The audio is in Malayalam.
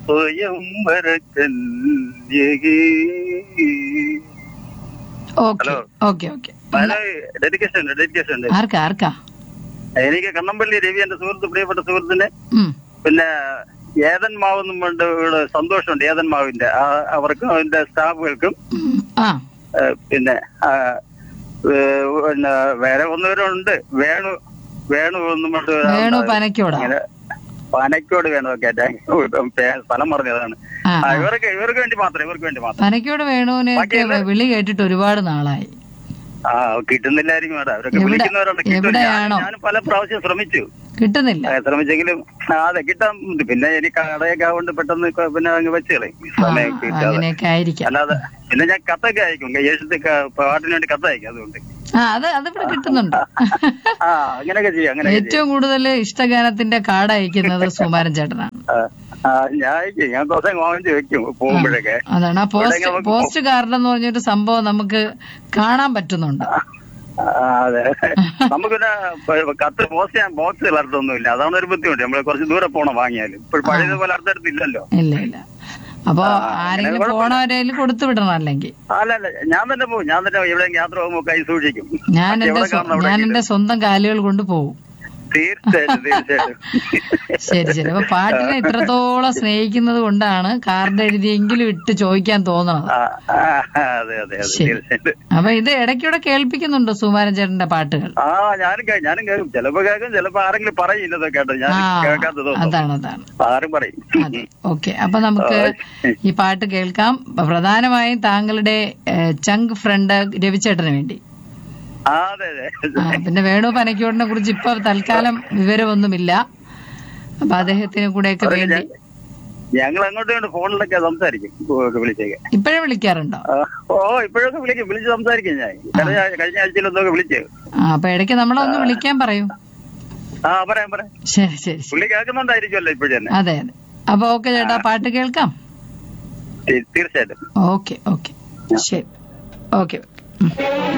സ്വയം വരക്കന്യകേ ഓക്കെ ഹലോ. ഓക്കെ ഓക്കെ അതിന് ഡെഡിക്കേഷൻ ഉണ്ട് ഡെഡിക്കേഷൻ ഉണ്ട് ആർക്കാ ആർക്കാ എനിക്ക് കണ്ണമ്പള്ളി രവി എന്റെ സുഹൃത്ത് പ്രിയപ്പെട്ട സുഹൃത്തിന് ഉം. പിന്നെ ഏതൻ മാവെന്നും കൊണ്ട് ഇവിടെ സന്തോഷമുണ്ട് ഏതൻ മാവിന്റെ ആ- അവർക്കും അതിന്റെ സ്റ്റാഫുകൾക്കും ഉം. ആ ഏ, പിന്നെ ആ, ഏ, പിന്നെ വേറെ ഒന്നുവരുണ്ട് വേണു വേണു എന്നും കൊണ്ട് ഒരാളുണ്ട്. വേണു പനക്കോടാ ഇങ്ങനെ പനക്കോട് വേണു ഒക്കെ സ്ഥലം പറഞ്ഞതാണ് ആ ആ, ആ. ഇവർക്ക് ഇവർക്ക് വേണ്ടി മാത്രം ഇവർക്ക് വേണ്ടി മാത്രം പനക്കോട് വേണുവിനെയൊക്കെ വിളി കേട്ടിട്ട് ഒരുപാട് നാളായി ആ കിട്ടുന്നില്ലായിരിക്കും അവിടെ അവരൊക്കെ എവിടെ- വിളിക്കുന്നവരുണ്ട് കിട്ടും എവിടെയാണോ? ഞാൻ പല പ്രാവശ്യം ശ്രമിച്ചു കിട്ടുന്നില്ല ആ, ശ്രമിച്ചെങ്കിലും ആ, അതെ കിട്ടാൻ പിന്നെ എനിക്ക് കടയൊക്കെ ആവുകൊണ്ട് പെട്ടെന്ന് ഇപ്പൊ പിന്നെ അങ്ങ് വെച്ച് കളയും ആ സമയം കിട്ടാതെ അങ്ങനെയൊക്കെ ആയിരിക്കാം അല്ലാതെ പിന്നെ ഞാൻ കത്തൊക്കെ അയക്കും യേശുത്തെ പാട്ടിന് വേണ്ടി കത്ത് അയക്കും അതുകൊണ്ട് ആ അത് അതിവിടെ കിട്ടുന്നുണ്ട് ആ അങ്ങനെയൊക്കെ ചെയ്യാം അങ്ങനെയൊക്കെ ചെയ്യാം ഏറ്റവും കൂടുതൽ ഇഷ്ടഗാനത്തിന്റെ കാർഡ് അയക്കുന്നത് സുമാരൻ ചേട്ടനാണ് ആ, ആ, ഞാൻ അയക്കും ഞാൻ ദിവസം വാങ്ങിച്ച് വെക്കും പോകുമ്പോഴൊക്കെ അതാണ് ആ പോസ്റ്റ് ഇവിടെ നമുക്ക് പോസ്റ്റ് കാർഡ് എന്ന് പറഞ്ഞൊരു സംഭവം നമുക്ക് കാണാൻ പറ്റുന്നുണ്ട് ആ, അതെ നമുക്ക് പിന്നെ പ- കത്ത് പോസ്റ്റ് ചെയ്യാൻ ബോക്സ് വളർത്തൊന്നുമില്ല അതാണ് ഒരു ബുദ്ധിമുട്ട് നമ്മള് കുറച്ച് ദൂരെ പോണം വാങ്ങിയാലും ഇപ്പോൾ പഴയതുപോലെ അടുത്തടുത്ത് ഇല്ലല്ലോ ഇല്ല ഇല്ല അപ്പൊ ആരെങ്കിലും പോണവരേല് കൊടുത്തു വിടണം അല്ലെങ്കിൽ അല്ല അല്ല ഞാൻ തന്നെ പോകും ഞാൻ തന്നെ ഇവിടെ യാത്ര പോകുമ്പോൾ കൈ സൂക്ഷിക്കും ഞാൻ മറ്റേ എന്റെ എവിടെ സ്വ- കാണണം അവിടെ ഞാൻ എന്റെ സ്വന്തം കാലുകൾ കൊണ്ട് പോകും തീർച്ചയായിട്ടും തീർച്ചയായിട്ടും ശരി ശരി അപ്പൊ പാട്ടിനെ ഇത്രത്തോളം സ്നേഹിക്കുന്നത് കൊണ്ടാണ് കാർഡ് എഴുതിയെങ്കിലും ഇട്ട് ചോദിക്കാൻ തോന്നണത് ആ, ആ, അതെ അതെ അതെ ശരി. തീർച്ചയായിട്ടും അപ്പൊ ഇത് ഇടയ്ക്കൂടെ കേൾപ്പിക്കുന്നുണ്ടോ സുമാരൻ ചേട്ടന്റെ പാട്ടുകൾ ആ ഞാനും കേ- ഞാനും കേൾക്കും ചിലപ്പോ കേൾക്കും ചിലപ്പോ ആരെങ്കിലും പറയും ഇതൊക്കെ കേട്ടോ ഞാൻ ആ കേൾക്കാത്തതൊന്നും അതാണ് അതാണ് ആരും പറയും അതെ ഓക്കെ അപ്പൊ നമുക്ക് ഈ പാട്ട് കേൾക്കാം പ്രധാനമായും താങ്കളുടെ ഏഹ്, ചങ്ക് ഫ്രണ്ട് രവിചേട്ടന് വേണ്ടി ആ അതെ അതെ ആ, പിന്നെ വേണു പനക്കോടിനെ കുറിച്ച് ഇപ്പൊ തൽക്കാലം വിവരമൊന്നുമില്ല അപ്പൊ അദ്ദേഹത്തിന് കൂടെയൊക്കെ വേണ്ടി ഞങ്ങൾ അങ്ങോട്ടും ഇങ്ങോട്ട് ഫോണിലൊക്കെ സംസാരിക്കും ഒക്കെ വിളിച്ചേക്കെ ഇപ്പോഴും വിളിക്കാറുണ്ടോ ആ, ഓ ഇപ്പോഴൊക്കെ വിളിക്കും വിളിച്ച് സംസാരിക്കും ഞാൻ കഴിഞ്ഞ കഴിഞ്ഞ ആഴ്ചയിലൊന്നൊക്കെ വിളിച്ചു ആ അപ്പൊ ഇടയ്ക്ക് നമ്മളെ ഒന്ന് വിളിക്കാൻ പറയൂ ആ പറയാം പറയാം ശരി ശരി ശരി പുള്ളി കേൾക്കുന്നുണ്ടായിരിക്കുമല്ലോ ഇപ്പോഴും തന്നെ അതെ അതെ അപ്പൊ ഓക്കെ ചേട്ടാ പാട്ട് കേൾക്കാം തീ- തീർച്ചയായിട്ടും ഓക്കെ ഓക്കെ ശരി ഓക്കെ